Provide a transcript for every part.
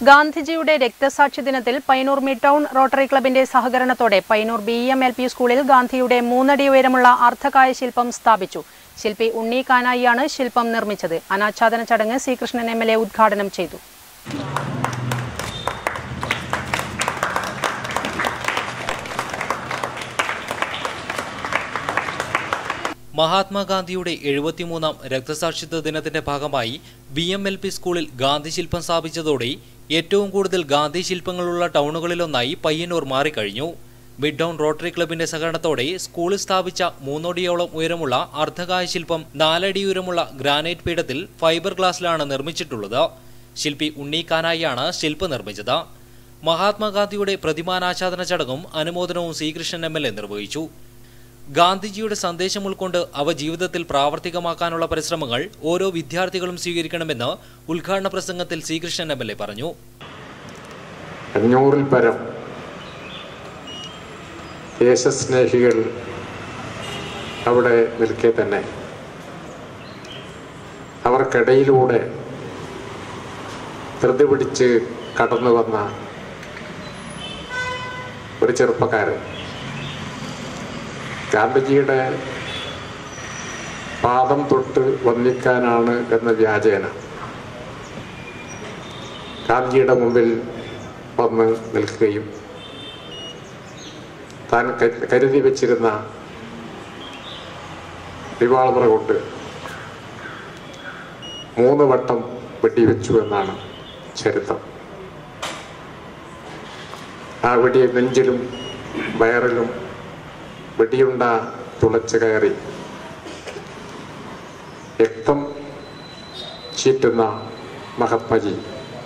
ഗാന്ധിജിയുടെ രക്തസാക്ഷി ദിനത്തിൽ പയ്യന്നൂർ മിഡ് ടൗൺ റോട്ടറി ക്ലബിന്റെ സഹകരണത്തോടെ Payyanur B M L P സ്കൂളിൽ ഗാന്ധിയുടെ മൂന്നടി ഉയരമുള്ള അർദ്ധകായ ശില്പം സ്ഥാപിച്ചു ശില്പി ഉണ്ണി കാനായിയാണ് ശില്പം നിർമ്മിച്ചത് അനാച്ഛാദന ചടങ്ങ് ശ്രീകൃഷ്ണൻ എം എൽ എ ഉദ്ഘാടനം ചെയ്തു മഹാത്മാഗാന്ധിയുടെ എഴുപത്തിമൂന്നാം രക്തസാക്ഷിത്വ ദിനത്തിന്റെ ഭാഗമായി ബി എം എൽ പി സ്കൂളിൽ ഗാന്ധി ശില്പം സ്ഥാപിച്ചതോടെ ഏറ്റവും കൂടുതൽ ഗാന്ധി ശില്പങ്ങളുള്ള ടൗണുകളിലൊന്നായി പയ്യന്നൂർ മാറിക്കഴിഞ്ഞു മിഡ് ടൗൺ റോട്ടറി ക്ലബിന്റെ സഹകരണത്തോടെ സ്കൂളിൽ സ്ഥാപിച്ച മൂന്നോടിയോളം ഉയരമുള്ള അർദ്ധകായ ശില്പം നാലടി ഉയരമുള്ള ഗ്രാനൈറ്റ് പീഠത്തിൽ ഫൈബർ ഗ്ലാസിലാണ് നിർമ്മിച്ചിട്ടുള്ളത് ശില്പി ഉണ്ണി കാനായിയാണ് ശില്പം നിർമ്മിച്ചത് മഹാത്മാഗാന്ധിയുടെ പ്രതിമാനാച്ഛാദന ചടങ്ങും അനുമോദനവും ശ്രീകൃഷ്ണൻ എം എൽ എ നിർവഹിച്ചു ഗാന്ധിജിയുടെ സന്ദേശം ഉൾക്കൊണ്ട് അവ ജീവിതത്തിൽ പ്രാവർത്തികമാക്കാനുള്ള പരിശ്രമങ്ങൾ ഓരോ വിദ്യാർത്ഥികളും സ്വീകരിക്കണമെന്ന് ഉദ്ഘാടന പ്രസംഗത്തിൽ ശ്രീകൃഷ്ണൻ എം എൽ എ പറഞ്ഞു അഞ്ഞൂറിൽ പരം ദേശസ്നേഹികൾ അവിടെ നിൽക്കെ തന്നെ അവർക്കിടയിലൂടെ ധൃതി പിടിച്ച് കടന്നു വന്ന ഒരു ചെറുപ്പക്കാരൻ ഗാന്ധിജിയുടെ പാദം തൊട്ട് വന്ദിക്കാനാണ് എന്ന വ്യാജേന ഗാന്ധിജിയുടെ മുമ്പിൽ വന്ന് നിൽക്കുകയും താൻ ക- കരുതി വച്ചിരുന്ന റിവാൾവർ കൊണ്ട് മൂന്ന് വട്ടം വെടിവെച്ചു എന്നാണ് ചരിത്രം ആ വെടി നെഞ്ചിലും വയറിലും വെടിയുണ്ട തുളച്ചു കയറി രക്തം ചീറ്റുന്ന മഹാത്മജി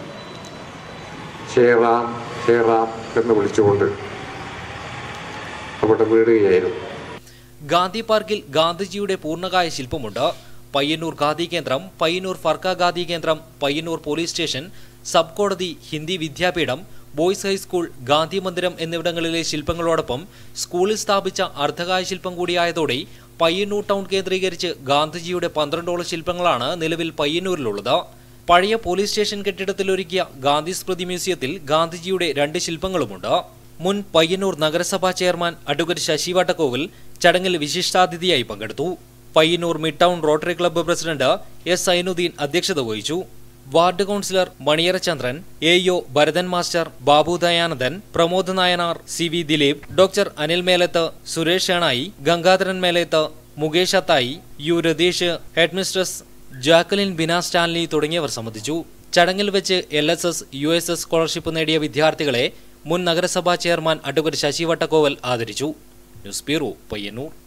ഹേ റാം ഹേ റാം എന്ന് വിളിച്ചുകൊണ്ട് അവിടെ വീഴുകയായിരുന്നു ഗാന്ധി പാർക്കിൽ ഗാന്ധിജിയുടെ പൂർണ്ണകായ ശില്പമുണ്ട് പയ്യന്നൂർ ഖാദി കേന്ദ്രം പയ്യന്നൂർ ഫർക്ക ഖാദി കേന്ദ്രം പയ്യന്നൂർ പോലീസ് സ്റ്റേഷൻ സബ് കോടതി ഹിന്ദി വിദ്യാപീഠം ബോയ്സ് ഹൈസ്കൂൾ ഗാന്ധി മന്ദിരം എന്നിവിടങ്ങളിലെ ശില്പങ്ങളോടൊപ്പം സ്കൂളിൽ സ്ഥാപിച്ച അർദ്ധകായ ശില്പം കൂടിയായതോടെ പയ്യന്നൂർ ടൗൺ കേന്ദ്രീകരിച്ച് ഗാന്ധിജിയുടെ പന്ത്രണ്ടോളം ശില്പങ്ങളാണ് നിലവിൽ പയ്യന്നൂരിലുള്ളത് പഴയ പോലീസ് സ്റ്റേഷൻ കെട്ടിടത്തിലൊരുക്കിയ ഗാന്ധി സ്മൃതി മ്യൂസിയത്തിൽ ഗാന്ധിജിയുടെ രണ്ട് ശില്പങ്ങളുമുണ്ട് മുൻ പയ്യന്നൂർ നഗരസഭാ ചെയർമാൻ അഡ്വക്കേറ്റ് ശശി വട്ടക്കോവിൽ ചടങ്ങിൽ വിശിഷ്ടാതിഥിയായി പങ്കെടുത്തു Payyanur mid town rotary club president S Zainuddeen അധ്യക്ഷത വഹിച്ചു ward councillor Maniyara Chandran A O Bharathan master Babu Dayanandan Pramod Nayanar C V Dileep doctor Anil Melath Suresh Shenoy Gangadharan Melath Mukesh Athayi U Ratheesh headmistress Jacqueline Bina Stanley തുടങ്ങിയവർ സംബന്ധിച്ചു ചടങ്ങിൽ വെച്ച് L S S U S S scholarship നേടിയ വിദ്യാർത്ഥികളെ മുൻ നഗരസഭാ ചെയർമാൻ അഡ്വക്കേറ്റ് ശശി വട്ടക്കോവൽ ആദരിച്ചു ന്യൂസ് ബ്യൂറോ പയ്യന്നൂർ